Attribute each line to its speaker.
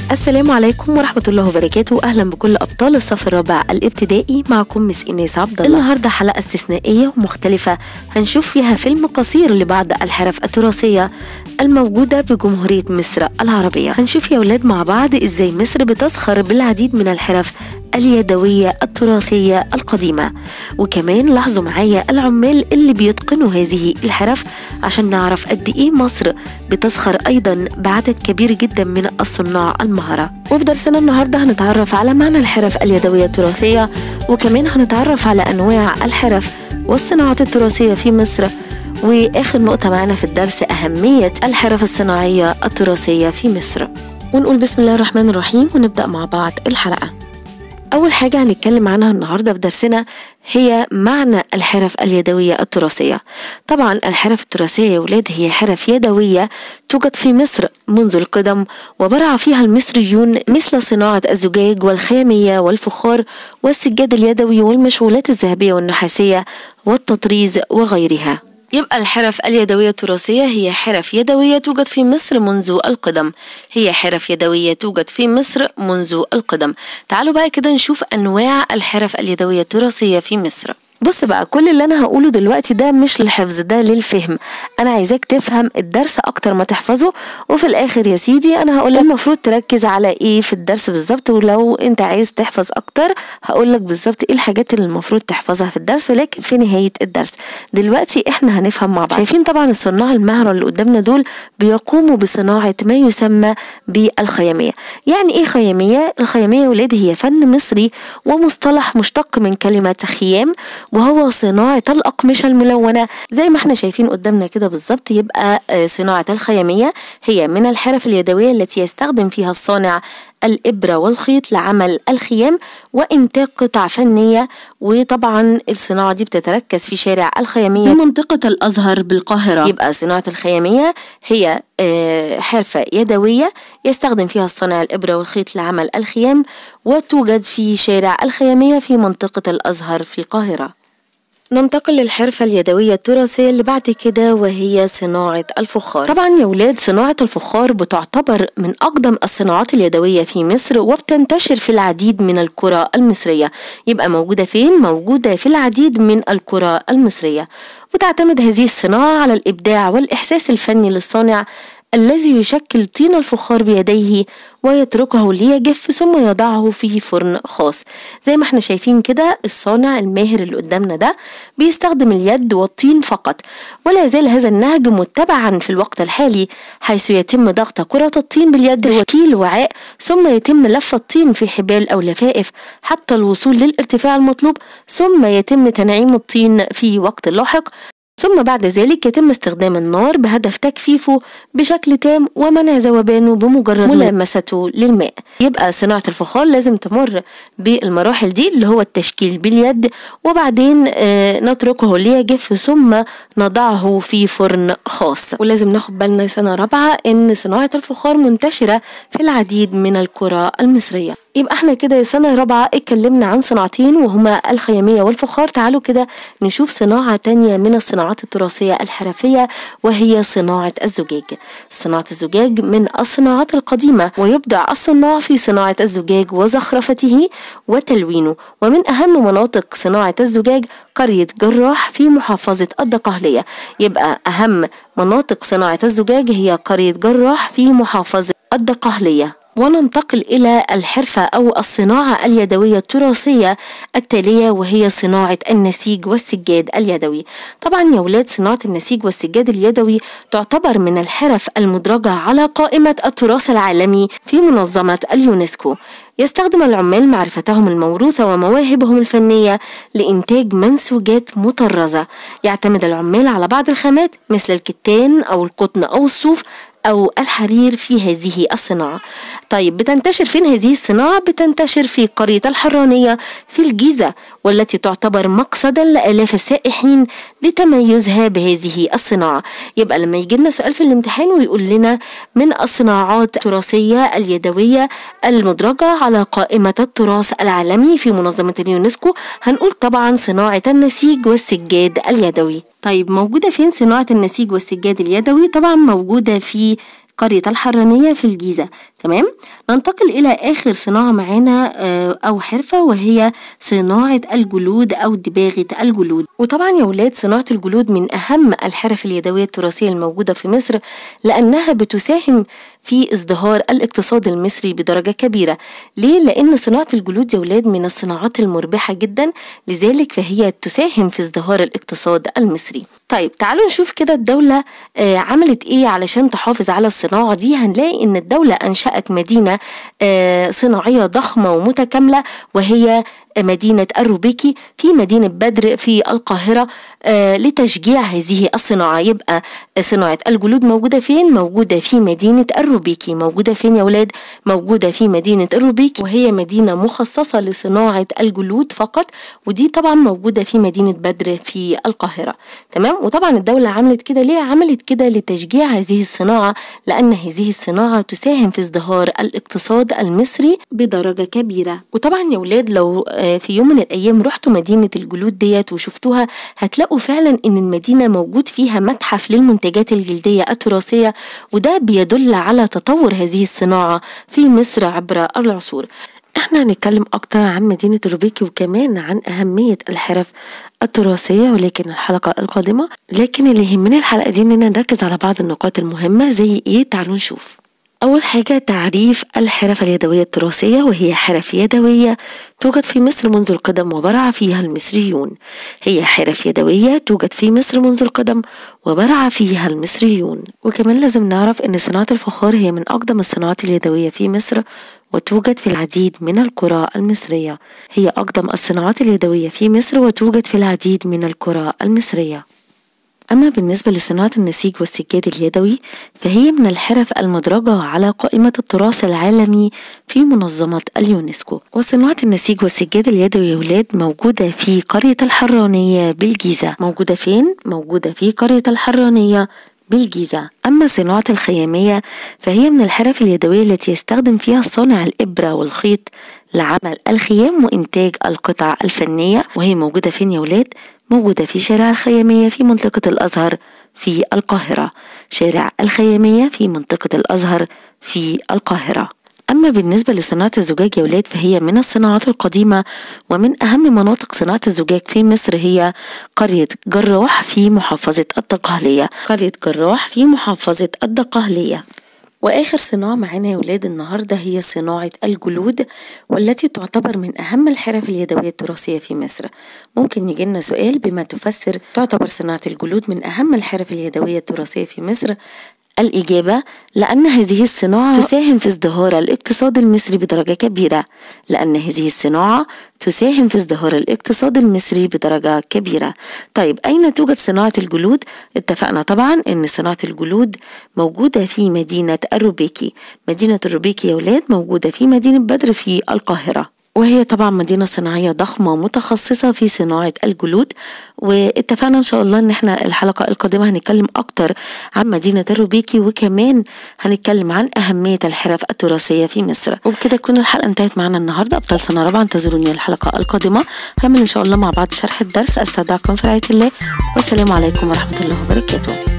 Speaker 1: السلام عليكم ورحمة الله وبركاته أهلا بكل أبطال الصف الرابع الابتدائي معكم مس إناس عبد الله النهاردة حلقة استثنائية ومختلفة هنشوف فيها فيلم قصير لبعض الحرف التراثية الموجودة بجمهورية مصر العربية هنشوف يا ولاد مع بعض إزاي مصر بتزخر بالعديد من الحرف اليدوية التراثية القديمة وكمان لاحظوا معايا العمال اللي بيتقنوا هذه الحرف عشان نعرف قد إيه مصر بتزخر أيضا بعدد كبير جدا من الصناع المهرة وفي درسنا النهاردة هنتعرف على معنى الحرف اليدوية التراثية وكمان هنتعرف على أنواع الحرف والصناعات التراثية في مصر واخر نقطة معنا في الدرس أهمية الحرف الصناعية التراثية في مصر ونقول بسم الله الرحمن الرحيم ونبدأ مع بعض الحلقة أول حاجة هنتكلم عنها النهاردة في درسنا هي معنى الحرف اليدوية التراثية طبعا الحرف التراثية يا ولاد هي حرف يدوية توجد في مصر منذ القدم وبرع فيها المصريون مثل صناعة الزجاج والخيامية والفخار والسجاد اليدوي والمشغولات الذهبية والنحاسية والتطريز وغيرها يبقى الحرف اليدوية التراثية هي حرف يدوية توجد في مصر منذ القدم هي حرف يدوية توجد في مصر منذ القدم تعالوا بقى كده نشوف أنواع الحرف اليدوية التراثية في مصر بص بقى كل اللي انا هقوله دلوقتي ده مش للحفظ ده للفهم انا عايزاك تفهم الدرس اكتر ما تحفظه وفي الاخر يا سيدي انا هقول لك المفروض تركز على ايه في الدرس بالظبط ولو انت عايز تحفظ اكتر هقول لك بالظبط ايه الحاجات اللي المفروض تحفظها في الدرس ولكن في نهايه الدرس دلوقتي احنا هنفهم مع بعض شايفين طبعا الصناع المهره اللي قدامنا دول بيقوموا بصناعه ما يسمى بالخياميه يعني ايه خياميه الخياميه يا ولاد هي فن مصري ومصطلح مشتق من كلمه خيام وهو صناعة الأقمشة الملونة زي ما احنا شايفين قدامنا كده بالظبط يبقى صناعة الخيامية هي من الحرف اليدوية التي يستخدم فيها الصانع الإبرة والخيط لعمل الخيام وإنتاج قطع فنية وطبعا الصناعة دي بتتركز في شارع الخيامية بمنطقة الأزهر بالقاهرة يبقى صناعة الخيامية هي حرفة يدوية يستخدم فيها الصانع الإبرة والخيط لعمل الخيام وتوجد في شارع الخيامية في منطقة الأزهر في القاهرة ننتقل للحرفة اليدوية التراثية اللي بعد كده وهي صناعة الفخار طبعا يا ولاد صناعة الفخار بتعتبر من أقدم الصناعات اليدوية في مصر وبتنتشر في العديد من القرى المصرية يبقى موجودة فين؟ موجودة في العديد من القرى المصرية وتعتمد هذه الصناعة على الإبداع والإحساس الفني للصانع الذي يشكل طين الفخار بيديه ويتركه ليجف ثم يضعه في فرن خاص زي ما احنا شايفين كده الصانع الماهر اللي قدامنا ده بيستخدم اليد والطين فقط ولا يزال هذا النهج متبعا في الوقت الحالي حيث يتم ضغط كرة الطين باليد تشكيل وعاء ثم يتم لف الطين في حبال أو لفائف حتى الوصول للارتفاع المطلوب ثم يتم تنعيم الطين في وقت لاحق ثم بعد ذلك يتم استخدام النار بهدف تجفيفه بشكل تام ومنع ذوبانه بمجرد ملامسته للماء يبقى صناعة الفخار لازم تمر بالمراحل دي اللي هو التشكيل باليد وبعدين آه نتركه ليجف ثم نضعه في فرن خاص ولازم ناخد بالنا سنة رابعة ان صناعة الفخار منتشرة في العديد من القرى المصرية يبقى احنا كده سنة رابعة اتكلمنا عن صناعتين وهما الخيامية والفخار تعالوا كده نشوف صناعة تانية من الصناعات التراثية الحرفية وهي صناعة الزجاج صناعة الزجاج من الصناعات القديمة ويبدع الصناع في صناعة الزجاج وزخرفته وتلوينه ومن أهم مناطق صناعة الزجاج قرية جراح في محافظة الدقهلية يبقى أهم مناطق صناعة الزجاج هي قرية جراح في محافظة الدقهلية وننتقل إلى الحرفة أو الصناعة اليدوية التراثية التالية وهي صناعة النسيج والسجاد اليدوي طبعا يا ولاد صناعة النسيج والسجاد اليدوي تعتبر من الحرف المدرجة على قائمة التراث العالمي في منظمة اليونسكو يستخدم العمال معرفتهم الموروثة ومواهبهم الفنية لإنتاج منسوجات مطرزة يعتمد العمال على بعض الخامات مثل الكتان أو القطن أو الصوف أو الحرير في هذه الصناعة طيب بتنتشر فين هذه الصناعة؟ بتنتشر في قرية الحرانية في الجيزة والتي تعتبر مقصدا لآلاف السائحين لتميزها بهذه الصناعة يبقى لما يجي لنا سؤال في الامتحان ويقول لنا من الصناعات التراثية اليدوية المدرجة على قائمة التراث العالمي في منظمة اليونسكو هنقول طبعا صناعة النسيج والسجاد اليدوي طيب موجودة فين صناعة النسيج والسجاد اليدوي؟ طبعا موجودة في قرية الحرانية في الجيزة تمام ننتقل إلى آخر صناعة معانا آه، أو حرفة وهي صناعة الجلود أو دباغة الجلود وطبعا يا ولاد صناعة الجلود من أهم الحرف اليدوية التراثية الموجودة في مصر لأنها بتساهم في ازدهار الاقتصاد المصري بدرجة كبيرة ليه؟ لأن صناعة الجلود يا ولاد من الصناعات المربحة جدا لذلك فهي تساهم في ازدهار الاقتصاد المصري طيب تعالوا نشوف كده الدولة آه عملت ايه علشان تحافظ على الصناعة دي هنلاقي ان الدولة انشأت مدينة آه صناعية ضخمة ومتكاملة وهي مدينة الروبيكي في مدينة بدر في القاهرة آه لتشجيع هذه الصناعة يبقى صناعة الجلود موجودة فين؟ موجودة في مدينة الروبيكي موجودة فين يا ولاد؟ موجودة في مدينة الروبيكي وهي مدينة مخصصة لصناعة الجلود فقط ودي طبعا موجودة في مدينة بدر في القاهرة تمام؟ وطبعا الدولة عملت كده ليه؟ عملت كده لتشجيع هذه الصناعة لأن هذه الصناعة تساهم في ازدهار الاقتصاد المصري بدرجة كبيرة وطبعا يا ولاد لو في يوم من الأيام رحتوا مدينة الجلود ديت وشفتوها هتلاقوا فعلا إن المدينة موجود فيها متحف للمنتجات الجلدية التراثية وده بيدل على تطور هذه الصناعة في مصر عبر العصور احنا هنتكلم اكتر عن مدينة روبيكي وكمان عن اهمية الحرف التراثية ولكن الحلقة القادمة لكن اللي يهمني الحلقة دي اننا نركز على بعض النقاط المهمة زي ايه تعالوا نشوف أول حاجة تعريف الحرف اليدوية التراثية وهي حرف يدوية توجد في مصر منذ القدم وبرع فيها المصريون هي حرف يدوية توجد في مصر منذ القدم وبرع فيها المصريون وكمان لازم نعرف أن صناعة الفخار هي من أقدم الصناعات اليدوية في مصر وتوجد في العديد من القرى المصرية هي أقدم الصناعات اليدوية في مصر وتوجد في العديد من القرى المصرية أما بالنسبة لصناعة النسيج والسجاد اليدوي فهي من الحرف المدرجة على قائمة التراث العالمي في منظمة اليونسكو وصناعة النسيج والسجاد اليدوي يا ولاد موجودة في قرية الحرانية بالجيزة موجودة فين؟ موجودة في قرية الحرانية بالجيزة أما صناعة الخيامية فهي من الحرف اليدوية التي يستخدم فيها صانع الإبرة والخيط لعمل الخيام وإنتاج القطع الفنية وهي موجودة فين يا ولاد؟ موجودة في شارع الخيامية في منطقة الأزهر في القاهرة شارع الخيامية في منطقة الأزهر في القاهرة أما بالنسبة لصناعة الزجاج يا ولاد فهي من الصناعات القديمة ومن أهم مناطق صناعة الزجاج في مصر هي قرية جراح في محافظة الدقهلية قرية جراح في محافظة الدقهلية واخر صناعة معانا يا ولاد النهاردة هي صناعة الجلود والتي تعتبر من اهم الحرف اليدوية التراثية في مصر ممكن يجينا سؤال بما تفسر تعتبر صناعة الجلود من اهم الحرف اليدوية التراثية في مصر الإجابة لأن هذه الصناعة تساهم في ازدهار الاقتصاد المصري بدرجة كبيرة لأن هذه الصناعة تساهم في ازدهار الاقتصاد المصري بدرجة كبيرة طيب أين توجد صناعة الجلود؟ اتفقنا طبعا أن صناعة الجلود موجودة في مدينة الروبيكي مدينة الروبيكي يا ولاد موجودة في مدينة بدر في القاهرة وهي طبعا مدينة صناعية ضخمة متخصصة في صناعة الجلود واتفقنا ان شاء الله ان احنا الحلقة القادمة هنتكلم اكتر عن مدينة الروبيكي وكمان هنتكلم عن اهمية الحرف التراثية في مصر وبكده تكون الحلقة انتهت معنا النهاردة ابطال سنة رابعة انتظروني الحلقة القادمة هكمل ان شاء الله مع بعض شرح الدرس استودعكم في رعاية الله والسلام عليكم ورحمة الله وبركاته